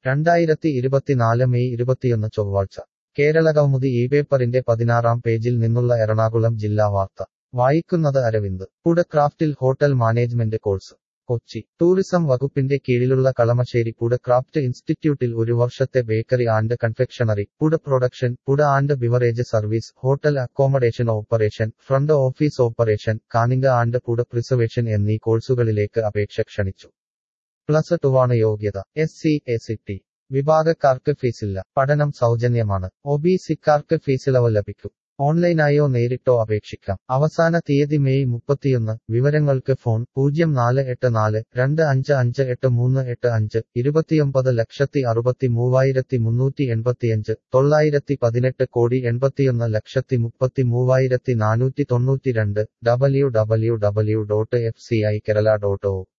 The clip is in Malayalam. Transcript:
രണ്ടായിരത്തി ഇരുപത്തിനാല് മെയ് ഇരുപത്തിയൊന്ന് ചൊവ്വാഴ്ച കേരളകൗമുദി ഈ പേപ്പറിന്റെ പതിനാറാം പേജിൽ നിന്നുള്ള എറണാകുളം ജില്ലാ വാർത്ത വായിക്കുന്നത് അരവിന്ദ് ഫുഡ് ക്രാഫ്റ്റിൽ hotel management course Kochi tourism വകുപ്പിന്റെ കീഴിലുള്ള കളമശ്ശേരി ഫുഡ് ക്രാഫ്റ്റ് ഇൻസ്റ്റിറ്റ്യൂട്ടിൽ ഒരു വർഷത്തെ bakery and confectionery food production food and beverage service hotel accommodation operation front office operation canning and food preservation എന്നീ കോഴ്സുകളിലേക്ക് അപേക്ഷ ക്ഷണിച്ചു പ്ലസ് ടുവാണ് യോഗ്യത എസ് സി എസ് ടി വിഭാഗക്കാർക്ക് ഫീസില്ല പഠനം സൗജന്യമാണ് ഒ ബി സിക്കാർക്ക് ഫീസിളവ് ലഭിക്കും ഓൺലൈനായോ നേരിട്ടോ അപേക്ഷിക്കാം അവസാന തീയതി മെയ് മുപ്പത്തിയൊന്ന് വിവരങ്ങൾക്ക് ഫോൺ പൂജ്യം നാല് എട്ട് നാല് രണ്ട് അഞ്ച് അഞ്ച് എട്ട് മൂന്ന് എട്ട് അഞ്ച് ഇരുപത്തിയൊമ്പത് ലക്ഷത്തി അറുപത്തി മൂവായിരത്തി മുന്നൂറ്റി എൺപത്തിയഞ്ച് തൊള്ളായിരത്തി പതിനെട്ട് കോടി എൺപത്തിയൊന്ന് ലക്ഷത്തി മുപ്പത്തി മൂവായിരത്തി നാനൂറ്റി തൊണ്ണൂറ്റിരണ്ട് W W W dot F C I Kerala dot O